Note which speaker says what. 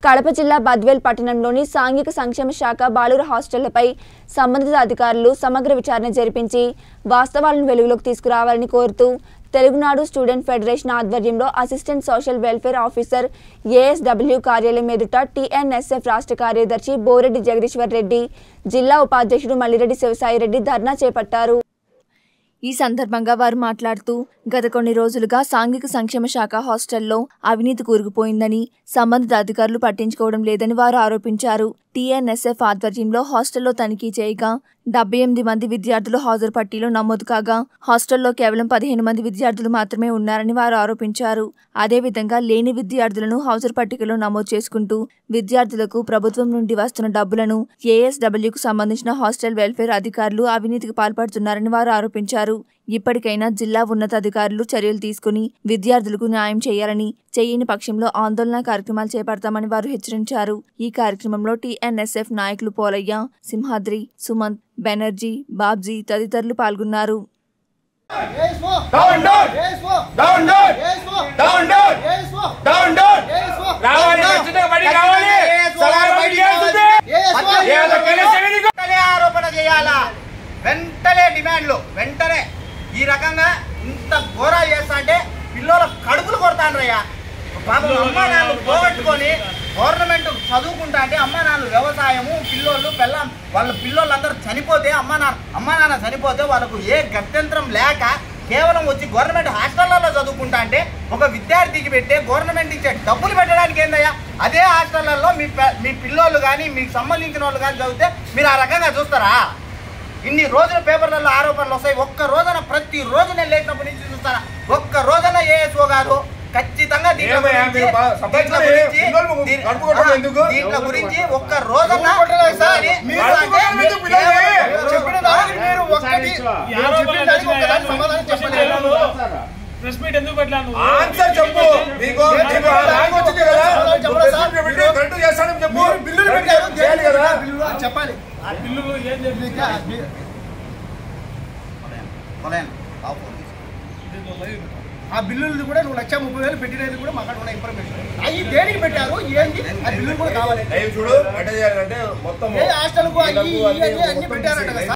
Speaker 1: కడప జిల్లా బద్వేల్ పట్టణంలోని సాంఘిక సంక్షేమ శాఖ బాలుర హాస్టళ్లపై సంబంధిత అధికారులు సమగ్ర విచారణ జరిపించి వాస్తవాలను వెలుగులోకి తీసుకురావాలని కోరుతూ తెలుగునాడు స్టూడెంట్ ఫెడరేషన్ ఆధ్వర్యంలో assistant social welfare officer ASW కార్యాలయం ఎదుట టీఎన్ఎస్ఎఫ్ రాష్ట్ర కార్యదర్శి బోరెడ్డి జగదీశ్వర్ రెడ్డి జిల్లా ఉపాధ్యక్షుడు మల్లిరెడ్డి శివసాయిరెడ్డి ధర్నా చేపట్టారు ఈ సందర్భంగా వారు మాట్లాడుతూ గత కొన్ని రోజులుగా సాంఘిక సంక్షేమ శాఖ హాస్టల్లో అవినీతి కూరుకుపోయిందని సంబంధిత అధికారులు పట్టించుకోవడం లేదని వారు ఆరోపించారు టీఎన్ఎస్ఎఫ్ ఆధ్వర్యంలో హాస్టల్లో తనిఖీ చేయగా డెబ్బై ఎనిమిది మంది విద్యార్థులు హాజరు పట్టీలో నమోదు కాగా హాస్టల్లో కేవలం పదిహేను మంది విద్యార్థులు మాత్రమే ఉన్నారని వారు ఆరోపించారు అదేవిధంగా లేని విద్యార్థులను హాజరు పట్టికలో నమోదు చేసుకుంటూ విద్యార్థులకు ప్రభుత్వం నుండి వస్తున్న డబ్బులను ఏఎస్డబ్ల్యూకు సంబంధించిన హాస్టల్ వెల్ఫేర్ అధికారులు అవినీతికి పాల్పడుతున్నారని వారు ఆరోపించారు ఇప్పటికైనా జిల్లా ఉన్నతాధికారులు చర్యలు తీసుకుని విద్యార్థులకు న్యాయం చేయాలని చేయని పక్షంలో ఆందోళన కార్యక్రమాలు చేపడతామని వారు హెచ్చరించారు ఈ కార్యక్రమంలో టీఎన్ఎస్ఎఫ్ నాయకులు పోలయ్య సింహాద్రి సుమంత్ బెనర్జీ బాబ్జీ తదితరులు పాల్గొన్నారు
Speaker 2: down down down down down down down down రావాలి ఖచ్చితంగా బడి కావాలి సలాం బడి చేస్తుంది ఏదో కలిసి విడిగో
Speaker 3: వెంటనే ఆరోపణ చేయాలా వెంటనే డిమాండ్లు వెంటనే ఈ రకంగా ఇంత ఘోరా చేస్తా అంటే పిల్లల కడుపులు కొడతాండ్రయ్యా పాపం అమ్మా నాన్నలు పోగొట్టుకొని గవర్నమెంట్ చదువుకుంటా అంటే అమ్మా నాన్నలు వ్యవసాయము పిల్లోళ్ళు పిల్లం వాళ్ళ పిల్లోళ్ళందరూ చనిపోతే అమ్మా నాన్న అమ్మా నాన్న చనిపోతే వాళ్ళకు ఏ గత్యంతరం లేక కేవలం వచ్చి గవర్నమెంట్ హాస్టళ్లలో చదువుకుంటా అంటే ఒక విద్యార్థికి పెట్టే గవర్నమెంట్ ఇచ్చే డబ్బులు పెట్టడానికి ఏందయ్యా అదే హాస్టళ్లలో మీ ప- మీ పిల్లోళ్ళు కానీ మీకు సంబంధించిన వాళ్ళు కానీ చదివితే మీరు ఆ రకంగా చూస్తారా ఇన్ని రోజులు పేపర్లలో ఆరోపణలు వస్తాయి ఒక్క రోజున ప్రతి రోజు నేను లేచినప్పటి నుంచి చూస్తాను ఒక్క రోజున ఏఎస్ఓ గారు ఖచ్చితంగా దీంట్లో
Speaker 2: ఏమయ్యా,
Speaker 3: గురించి-
Speaker 2: మీరు బా- సపరేట్
Speaker 3: దీంట్లో
Speaker 2: మరి
Speaker 3: గురించి-
Speaker 2: పిల్లలు
Speaker 3: దీని-
Speaker 2: కడుపు కొట్టడం
Speaker 3: ఆ,
Speaker 2: ఎందుకు?
Speaker 3: దీంట్లో గురించి ఒక్క రోజున
Speaker 2: కడుపు కొట్టడం
Speaker 3: మీరు
Speaker 2: కడుపు
Speaker 3: అంటే
Speaker 2: కొట్టడం ఎందుకు పిల్లలు?
Speaker 3: కేవలం-
Speaker 4: చెప్పిన దానికి మీరు ఒక్కటి మీరు చెప్పిన దానికి ఒక్కదానికి సమాధానం చెప్పలేదు
Speaker 5: ప్రెస్ మీట్ ఎందుకు పెట్టాను
Speaker 2: ఆన్సర్ చెప్పు మీకు మీకు ఆ ర్యాంక్ వచ్చింది కదా
Speaker 4: చెప్పండి సార్.
Speaker 2: ప్రెస్ మీట్ పెట్టి కరెక్ట్ చేస్తానని చెప్పు
Speaker 4: మీరు బిల్లులు పెట్టారు
Speaker 2: చేయాలి కదా
Speaker 4: బిల్లులు అని చెప్పాలి
Speaker 5: ఆ బిల్లు ఏం చెప్పి
Speaker 4: మీకు
Speaker 3: కొలేను. ఆపు.
Speaker 4: ఆ బిల్లులు కూడా నువ్వు లక్ష ముప్పై వేలు పెట్టినది కూడా మాకు ఉన్న ఇన్ఫర్మేషన్ అవి దేనికి పెట్టారు ఏంటి ఆ బిల్లులు కూడా కావాలి
Speaker 2: లైవ్ చూడు ఎట్ట చేయాలంటే మొత్తం
Speaker 4: ఏ హాస్టల్కు అయ్యి ఇయ్యి అన్ని అన్ని పెట్టారంట కదా సార్.